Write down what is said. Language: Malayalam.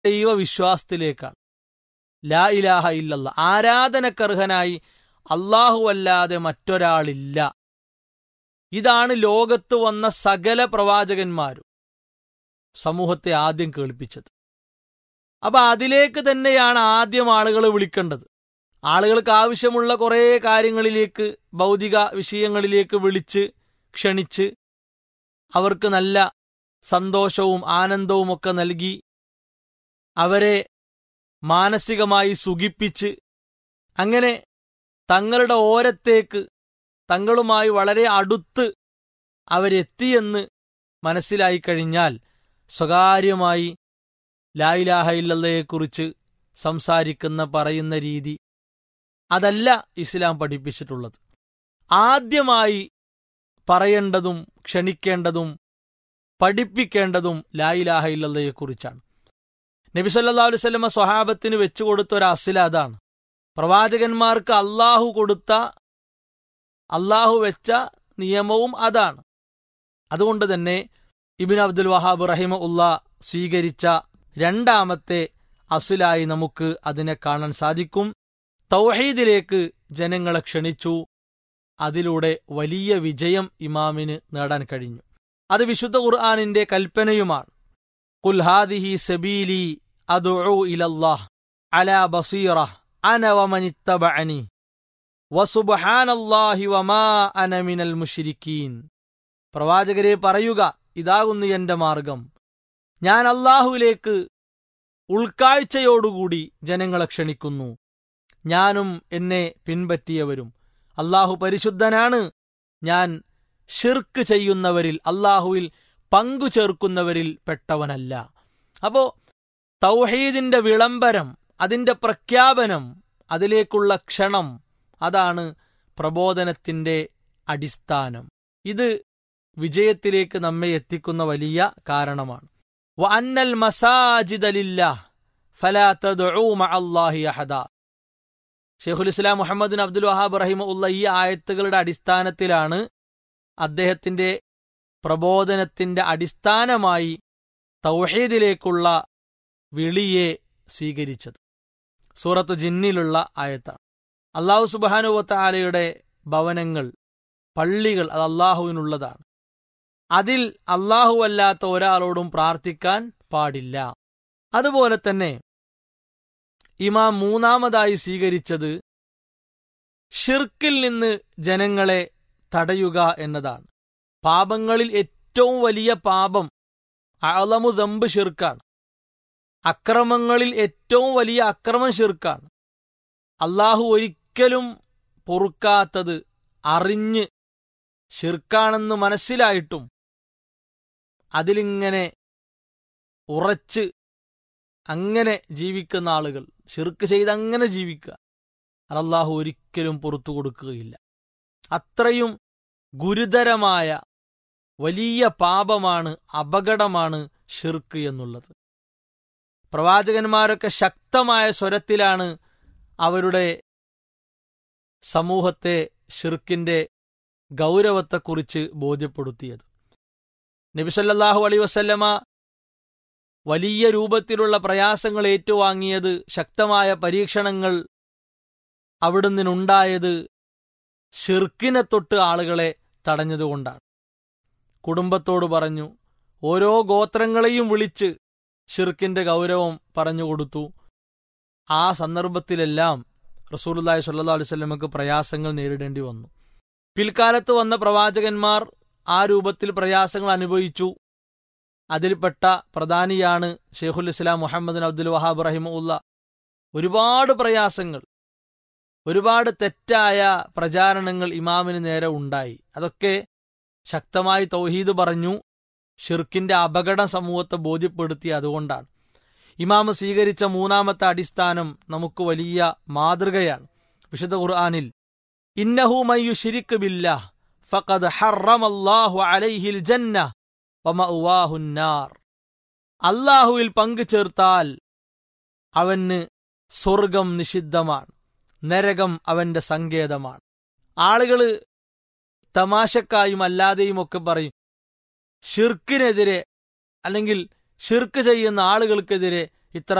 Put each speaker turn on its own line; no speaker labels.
ദൈവവിശ്വാസത്തിലേക്കാണ് ലാ ഇലാഹ ഇല്ലല്ല ആരാധനക്കർഹനായി അല്ലാഹുവല്ലാതെ മറ്റൊരാളില്ല ഇതാണ് ലോകത്ത് വന്ന സകല പ്രവാചകന്മാരും സമൂഹത്തെ ആദ്യം കേൾപ്പിച്ചത് അപ്പൊ അതിലേക്ക് തന്നെയാണ് ആദ്യം ആളുകളെ വിളിക്കേണ്ടത് ആളുകൾക്ക് ആവശ്യമുള്ള കുറേ കാര്യങ്ങളിലേക്ക് ഭൗതിക വിഷയങ്ങളിലേക്ക് വിളിച്ച് ക്ഷണിച്ച് അവർക്ക് നല്ല സന്തോഷവും ആനന്ദവും ഒക്കെ നൽകി അവരെ മാനസികമായി സുഖിപ്പിച്ച് അങ്ങനെ തങ്ങളുടെ ഓരത്തേക്ക് തങ്ങളുമായി വളരെ അടുത്ത് അവരെത്തിയെന്ന് മനസ്സിലായി കഴിഞ്ഞാൽ സ്വകാര്യമായി ലായിലാഹ ഇല്ലല്ലയെക്കുറിച്ച് സംസാരിക്കുന്ന പറയുന്ന രീതി അതല്ല ഇസ്ലാം പഠിപ്പിച്ചിട്ടുള്ളത് ആദ്യമായി പറയേണ്ടതും ക്ഷണിക്കേണ്ടതും പഠിപ്പിക്കേണ്ടതും ലായിലാഹ ഇല്ലല്ലയെക്കുറിച്ചാണ് നബി സല്ലാ അലുസല്ലമ സ്വഹാബത്തിന് വെച്ചുകൊടുത്ത ഒരു അസില അതാണ് പ്രവാചകന്മാർക്ക് അള്ളാഹു കൊടുത്ത അള്ളാഹു വെച്ച നിയമവും അതാണ് അതുകൊണ്ട് തന്നെ ഇബിൻ അബ്ദുൽ വഹാബ് റഹിമ ഉള്ള സ്വീകരിച്ച രണ്ടാമത്തെ അസിലായി നമുക്ക് അതിനെ കാണാൻ സാധിക്കും തൗഹീദിലേക്ക് ജനങ്ങളെ ക്ഷണിച്ചു അതിലൂടെ വലിയ വിജയം ഇമാമിന് നേടാൻ കഴിഞ്ഞു അത് വിശുദ്ധ ഖുർആാനിന്റെ കൽപ്പനയുമാണ് കുൽഹാദിഹി സബീലി അദുഉ ഇലല്ലാഹ് അലാ ബസീറ അന വമനിത്തബഅനി വസുബ്ഹാനല്ലാഹി വമാ അന മിനൽ മുശ്രിക്കീൻ പ്രവാചകരെ പറയുക ഇതാകുന്നു എന്റെ മാർഗം ഞാൻ അള്ളാഹുവിലേക്ക് ഉൾക്കാഴ്ചയോടുകൂടി ജനങ്ങളെ ക്ഷണിക്കുന്നു ഞാനും എന്നെ പിൻപറ്റിയവരും അള്ളാഹു പരിശുദ്ധനാണ് ഞാൻ ഷിർക്ക് ചെയ്യുന്നവരിൽ അള്ളാഹുവിൽ പങ്കു ചേർക്കുന്നവരിൽ പെട്ടവനല്ല അപ്പോ തൗഹീദിന്റെ വിളംബരം അതിന്റെ പ്രഖ്യാപനം അതിലേക്കുള്ള ക്ഷണം അതാണ് പ്രബോധനത്തിന്റെ അടിസ്ഥാനം ഇത് വിജയത്തിലേക്ക് നമ്മെ എത്തിക്കുന്ന വലിയ കാരണമാണ് വഅന്നൽ മസാജിദലില്ല ഫലാ തദ്ഉ മഅല്ലാഹി അഹദ ഷെയ്ഖുൽ ഇസ്ലാം മുഹമ്മദ് അബ്ദുൽ വഹാബ് റഹിമ ഉള്ള ഈ ആയത്തുകളുടെ അടിസ്ഥാനത്തിലാണ് അദ്ദേഹത്തിന്റെ പ്രബോധനത്തിന്റെ അടിസ്ഥാനമായി തൗഹീദിലേക്കുള്ള വിളിയെ സ്വീകരിച്ചത് സൂറത്ത് ജിന്നിലുള്ള ആയത്താണ് അള്ളാഹു സുബാനുവത്താലയുടെ ഭവനങ്ങൾ പള്ളികൾ അത് അള്ളാഹുവിനുള്ളതാണ് അതിൽ അല്ലാത്ത ഒരാളോടും പ്രാർത്ഥിക്കാൻ പാടില്ല അതുപോലെ തന്നെ ഇമാം മൂന്നാമതായി സ്വീകരിച്ചത് ഷിർക്കിൽ നിന്ന് ജനങ്ങളെ തടയുക എന്നതാണ് പാപങ്ങളിൽ ഏറ്റവും വലിയ പാപം അളമു ദമ്പ് ഷിർക്കാണ് അക്രമങ്ങളിൽ ഏറ്റവും വലിയ അക്രമം ഷിർക്കാണ് അള്ളാഹു ഒരിക്കലും പൊറുക്കാത്തത് അറിഞ്ഞ് ഷിർക്കാണെന്ന് മനസ്സിലായിട്ടും അതിലിങ്ങനെ ഉറച്ച് അങ്ങനെ ജീവിക്കുന്ന ആളുകൾ ഷിർക്ക് ചെയ്ത് അങ്ങനെ ജീവിക്കുക അള്ളാഹു ഒരിക്കലും പുറത്തു കൊടുക്കുകയില്ല അത്രയും ഗുരുതരമായ വലിയ പാപമാണ് അപകടമാണ് ഷിർക്ക് എന്നുള്ളത് പ്രവാചകന്മാരൊക്കെ ശക്തമായ സ്വരത്തിലാണ് അവരുടെ സമൂഹത്തെ ഷിർക്കിന്റെ ഗൗരവത്തെക്കുറിച്ച് ബോധ്യപ്പെടുത്തിയത് നബിസല്ലാഹു അലൈ വസല്ലമ വലിയ രൂപത്തിലുള്ള പ്രയാസങ്ങൾ ഏറ്റുവാങ്ങിയത് ശക്തമായ പരീക്ഷണങ്ങൾ അവിടുന്നിനുണ്ടായത് ഷിർക്കിനെ തൊട്ട് ആളുകളെ തടഞ്ഞതുകൊണ്ടാണ് കുടുംബത്തോട് പറഞ്ഞു ഓരോ ഗോത്രങ്ങളെയും വിളിച്ച് ഷിർക്കിന്റെ ഗൗരവം പറഞ്ഞുകൊടുത്തു ആ സന്ദർഭത്തിലെല്ലാം റസൂലുല്ലാഹി സ്വല്ലാ അലുവല്ലമക്ക് പ്രയാസങ്ങൾ നേരിടേണ്ടി വന്നു പിൽക്കാലത്ത് വന്ന പ്രവാചകന്മാർ ആ രൂപത്തിൽ പ്രയാസങ്ങൾ അനുഭവിച്ചു അതിൽപ്പെട്ട പ്രധാനിയാണ് ഷെയ്ഖുൽ ഇസ്ലാം മുഹമ്മദ് അബ്ദുൽ വഹാബ് റഹിമുല്ല ഒരുപാട് പ്രയാസങ്ങൾ ഒരുപാട് തെറ്റായ പ്രചാരണങ്ങൾ ഇമാമിന് നേരെ ഉണ്ടായി അതൊക്കെ ശക്തമായി തൗഹീദ് പറഞ്ഞു ഷിർക്കിന്റെ അപകട സമൂഹത്തെ ബോധ്യപ്പെടുത്തി അതുകൊണ്ടാണ് ഇമാമ് സ്വീകരിച്ച മൂന്നാമത്തെ അടിസ്ഥാനം നമുക്ക് വലിയ മാതൃകയാണ് വിശുദ്ധ ഖുർആാനിൽ ഇന്നഹു മയ്യു ഷിരിക്ക് ബില്ലാ ഫഖദ് ഹറമല്ലാഹു അലൈഹിൽ ജന്ന വമഅവാഹുന്നാർ അള്ളാഹുവിൽ പങ്കു ചേർത്താൽ അവന് സ്വർഗം നിഷിദ്ധമാണ് നരകം അവന്റെ സങ്കേതമാണ് ആളുകള് തമാശക്കായും അല്ലാതെയും ഒക്കെ പറയും ഷിർക്കിനെതിരെ അല്ലെങ്കിൽ ഷിർക്ക് ചെയ്യുന്ന ആളുകൾക്കെതിരെ ഇത്ര